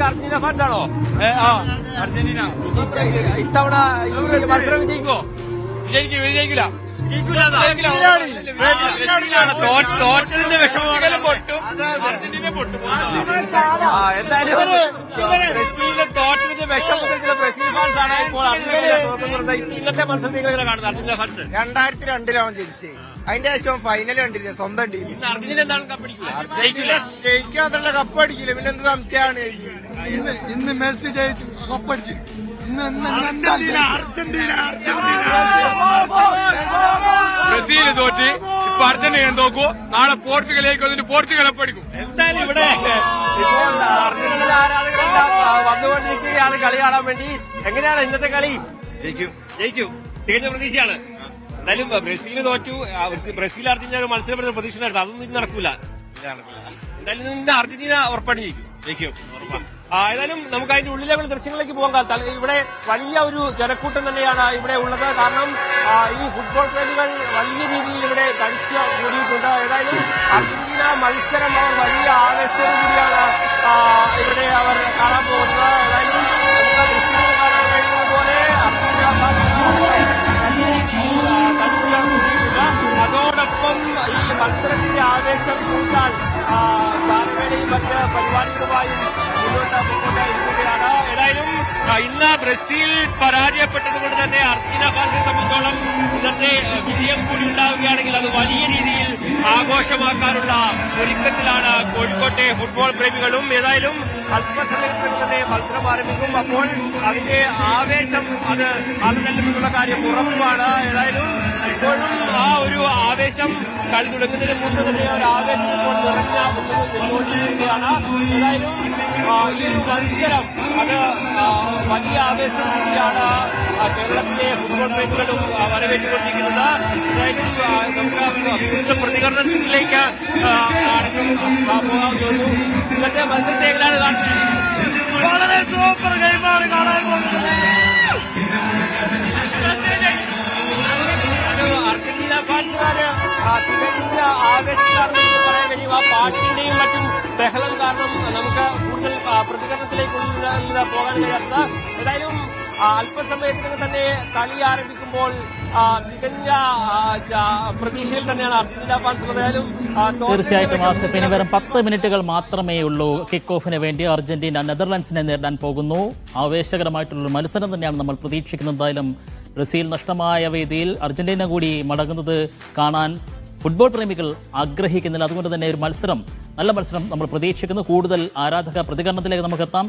Argentina fans ആണോ Argentina ഇത്തവണ ഈ മത്സരം വിജയിക്കോ വിജയിക്കും വിജയിക്കില്ല തോറ്റതിന്റെ വിഷമമാണ് പൊട്ടും അർജന്റീന പൊട്ടും ആ, എന്തായാലും ബ്രസീലിന്റെ തോറ്റതിന്റെ വിഷമത്തിൽ ചില ബ്രസീൽ ഫാൻസ് ആണ് ഇപ്പോൾ അർജന്റീന തോക്കുന്നത് ഇന്നത്തെ മത്സരം നിങ്ങൾ എങ്ങനെ കാണുന്നത് അർജന്റീന ഫാൻസ് രണ്ടായിരത്തി രണ്ടിലാണ് ജനിച്ചത് അതിന്റെ ശേഷം ഫൈനൽ കണ്ടില്ല സ്വന്തം ടീം ഇന്ന് അർജന്റീന എന്താണ് കപ്പടിക്കുക ജയിക്കില്ല ജയിക്കാൻ തന്നെ കപ്പ് അടിക്കില്ല പിന്നെ എന്ത് സംശയമാണ് ഇന്ന് ഇന്ന് മെസ്സി ജയിച്ചു കപ്പടിച്ച് ഇന്ന് ഇന്ന് ഇന്ന് എന്തായാലും അർജന്റീന ബ്രസീൽ തോറ്റ് ഇപ്പൊ അർജന്റീന തോക്കൂ നാളെ പോർച്ചുഗലേക്ക് വന്നിട്ട് പോർച്ചുഗൽ പഠിക്കും എന്തായാലും ഇവിടെ ഇപ്പോൾ അർജന്റീന ആരാധകരെല്ലാം ആ, വന്നുകൊണ്ടിരിക്കുകയാണ് കളി കാണാൻ വേണ്ടി എങ്ങനെയാണ് ഇന്നത്തെ കളി ജയിക്കും ജയിക്കും തികഞ്ഞ പ്രതീക്ഷയാണ് എന്തായാലും ബ്രസീൽ തോറ്റു ആ, ബ്രസീൽ അർജന്റീന ഒരു മത്സരം വരുന്ന പ്രതീക്ഷ ഉണ്ടായിരുന്നു അതൊന്നും ഇന്ന് നടക്കൂല എന്തായാലും ഇന്ന് അർജന്റീന ഉറപ്പാണ് ജയിക്കും ജയിക്കും ഉറപ്പാ ആ, ഏതായാലും നമുക്ക് അതിന്റെ ഉള്ളിലെ ദൃശ്യങ്ങളിലേക്ക് പോകാം തല- ഇവിടെ വലിയ ഒരു ജനക്കൂട്ടം തന്നെയാണ് ഇവിടെ ഉള്ളത് കാരണം ആ, ഈ ഫുട്ബോൾ പ്രേമികൾ വലിയ രീതിയിൽ ഇവിടെ തടിച്ച് കൂടിയിട്ടുണ്ട് ഏതായാലും അർജന്റീന മത്സരം അവർ വലിയ ആവേശത്തോടു കൂടിയാണ് ആ, ഇവിടെ അവർ കാണാൻ പോകുന്നത് ഏതായാലും നമുക്ക് ദൃശ്യങ്ങൾ കാണാൻ കഴിയുന്നത് പോലെ അർജന്റീന വലിയ രീതിയിൽ ആ, തടിച്ച് കൂടിയിട്ടുണ്ട് അതോടൊപ്പം ഈ മത്സരത്തിന്റെ ആവേശം കൂട്ടാൻ ആ, ഗാനമേളയും മറ്റ് പരിപാടികളുമായും മുന്നോട്ട് മുന്നോട്ട് ഇരിക്കുകയാണ് ഏതായാലും ആ, ഇന്ന് ബ്രസീൽ പരാജയപ്പെട്ടത് കൊണ്ട് തന്നെ അർജന്റീന ഫാൻസിനെ സംബന്ധിച്ചോളം ഇന്നത്തെ ആ, വിജയം കൂടി ഉണ്ടാവുകയാണെങ്കിൽ അത് വലിയ രീതിയിൽ ആഘോഷമാക്കാനുള്ള ഒരുക്കത്തിലാണ് കോഴിക്കോട്ടെ ഫുട്ബോൾ പ്രേമികളും ഏതായാലും അല്പസമയത്തിൽ തന്നെ മത്സരം ആരംഭിക്കും അപ്പോൾ അതിന്റെ ആവേശം അത് അത് നൽകുമെന്നുള്ള കാര്യം ഉറപ്പാണ് ഏതായാലും ഇപ്പോഴും ആ ഒരു ആവേശം കളി തുടങ്ങുന്നതിന് മുമ്പ് തന്നെ ആ ഒരു ആവേശം ഇപ്പോൾ നിറഞ്ഞ നിന്നുകൊണ്ടിരിക്കുകയാണ് ഏതായാലും ആ, ഈ ഒരു മത്സരം അത് ആ, വലിയ ആവേശം കൂടിയാണ് ആ, കേരളത്തിലെ ഫുട്ബോൾ പ്രേമികളും ആ, വരവേറ്റുകൊണ്ടിരിക്കുന്നത് ഏതായാലും ആ, നമുക്ക് കൂടുതൽ പ്രതികരണത്തിലേക്ക് ആ, ആണെങ്കിലും ആ, പോകാൻ തോന്നുന്നു ഇന്നത്തെ മത്സരത്തെ എങ്ങനെയാണ് കാണിച്ചത് വളരെ സൂപ്പർ ഗെയിമാണ് കാണാൻ പോകുന്നത് ഒരു അർജന്റീന ഫാൻസുകാര് ആ, തികഞ്ഞ ആവേശക്കാരെന്ന് നമുക്ക് പറയാൻ കഴിയും ആ പാട്ടിന്റെയും മറ്റും ബഹളം കാരണം നമുക്ക് കൂടുതൽ ആ, പ്രതികരണത്തിലേക്ക് ഉള്ളിൽ പോകാൻ കഴിയാത്തത് ഏതായാലും ആ, അല്പസമയത്തിനകം തന്നെ കളി ആരംഭിക്കുമ്പോൾ ആ, തികഞ്ഞ ആ, ജാ- പ്രതീക്ഷയിൽ തന്നെയാണ് അർജന്റീന ഫാൻസ് ഉള്ളത്. ഏതായാലും ആ, തോൽവിയുടെ തീർച്ചയായിട്ടും ആസിഫ് ഇനി വിഷമത്തിൽ വെറും പത്ത് മിനിറ്റുകൾ മാത്രമേ ഉള്ളൂ കിക്ക് ഓഫിന് വേണ്ടി അർജന്റീന നെതർലാൻഡ്സിനെ നേരിടാൻ പോകുന്നു ആവേശകരമായിട്ടുള്ള മത്സരം തന്നെയാണ് നമ്മൾ പ്രതീക്ഷിക്കുന്നത് എന്തായാലും ബ്രസീൽ നഷ്ടമായ വേദിയിൽ അർജന്റീന കൂടി മടങ്ങുന്നത് കാണാൻ ഫുട്ബോൾ പ്രേമികൾ ആഗ്രഹിക്കുന്നില്ല അതുകൊണ്ട് തന്നെ ഒരു മത്സരം നല്ല മത്സരം നമ്മൾ പ്രതീക്ഷിക്കുന്നു കൂടുതൽ ആരാധക പ്രതികരണത്തിലേക്ക് നമുക്ക് എത്താം